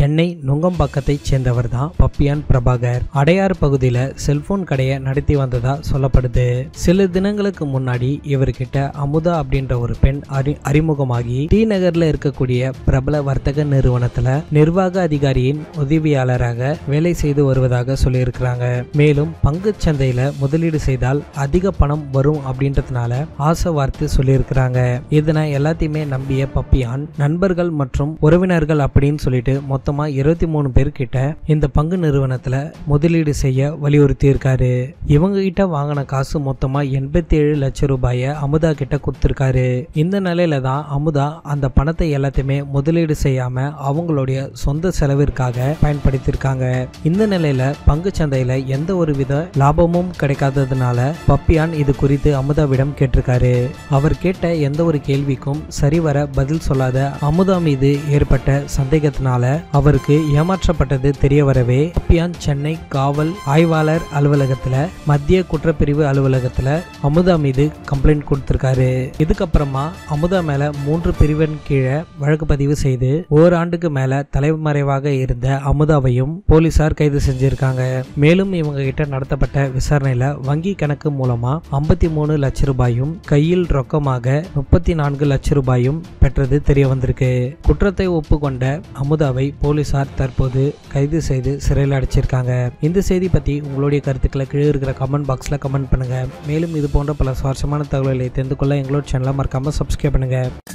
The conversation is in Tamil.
சென்னை நுங்கம்பாக்கத்தைச் சேர்ந்தவர் தான் பப்பியான் பிரபாகர் அடையாறு பகுதியில் செல்போன் கடையை நடத்தி வந்ததா சொல்லப்படுது சில தினங்களுக்கு முன்னாடி இவர்கிட்ட அமுதா அப்படின்ற ஒரு பெண் அறி அறிமுகமாகி டி நகர்ல இருக்கக்கூடிய பிரபல வர்த்தக நிறுவனத்துல நிர்வாக அதிகாரியின் உதவியாளராக வேலை செய்து வருவதாக சொல்லியிருக்கிறாங்க மேலும் பங்குச் சந்தையில முதலீடு செய்தால் அதிக பணம் வரும் அப்படின்றதுனால ஆசை வார்த்தை சொல்லியிருக்கிறாங்க இதனை எல்லாத்தையுமே நம்பிய பப்பியான் நண்பர்கள் மற்றும் உறவினர்கள் அப்படின்னு சொல்லிட்டு மொத்தமா இருபத்தி மூணு பேர்கிட்ட இந்த பங்கு நிறுவனத்துல முதலீடு செய்ய வலியுறுத்தி இருக்காரு இவங்க கிட்ட வாங்கின காசு மொத்தமா எண்பத்தி ஏழு லட்சம் ரூபாயை அமுதா கிட்ட கொடுத்திருக்காரு இந்த நிலையில தான் அமுதா அந்த பணத்தை எல்லாத்தையுமே முதலீடு செய்யாம அவங்களுடைய சொந்த செலவிற்காக பயன்படுத்தியிருக்காங்க இந்த நிலையில பங்கு சந்தையில எந்த ஒரு வித லாபமும் கிடைக்காததுனால பப்பியான் இது குறித்து அமுதாவிடம் கேட்டிருக்காரு அவர் கேட்ட எந்த ஒரு கேள்விக்கும் சரிவர பதில் சொல்லாத அமுதா மீது ஏற்பட்ட சந்தேகத்தினால அவருக்கு ஏமாற்றப்பட்டது தெரிய வரவே பப்பியான் சென்னை காவல் ஆய்வாளர் அலுவலகத்துல மத்திய குற்றப்பிரிவு அலுவலகத்துல அமுதா மீது கம்ப்ளைண்ட் கொடுத்திருக்காரு இதுக்கப்புறமா அமுதா மேல மூன்று பிரிவின் கீழே வழக்கு பதிவு செய்து ஓராண்டுக்கு மேல தலைமறைவாக இருந்த அமுதாவையும் போலீசார் கைது செஞ்சிருக்காங்க மேலும் இவங்க கிட்ட நடத்தப்பட்ட விசாரணையில வங்கி கணக்கு மூலமா ஐம்பத்தி மூணு லட்சம் ரூபாயும் கையில் ரொக்கமாக முப்பத்தி நான்கு லட்சம் ரூபாயும் பெற்றது தெரிய வந்திருக்கு குற்றத்தை ஒப்புக்கொண்ட அமுதாவை போலீசார் தற்போது கைது செய்து சிறையில் அடைச்சிருக்காங்க இந்த செய்தி பத்தி உங்களுடைய கருத்துக்களை கீழே இருக்கிற கமெண்ட் பாக்ஸ்ல கமெண்ட் பண்ணுங்க மேலும் இது போன்ற பல சுவாரஸ்யமான தகவல்களை தெரிந்து கொள்ள எங்களோட சேனலை மறக்காம சப்ஸ்கிரைப் பண்ணுங்க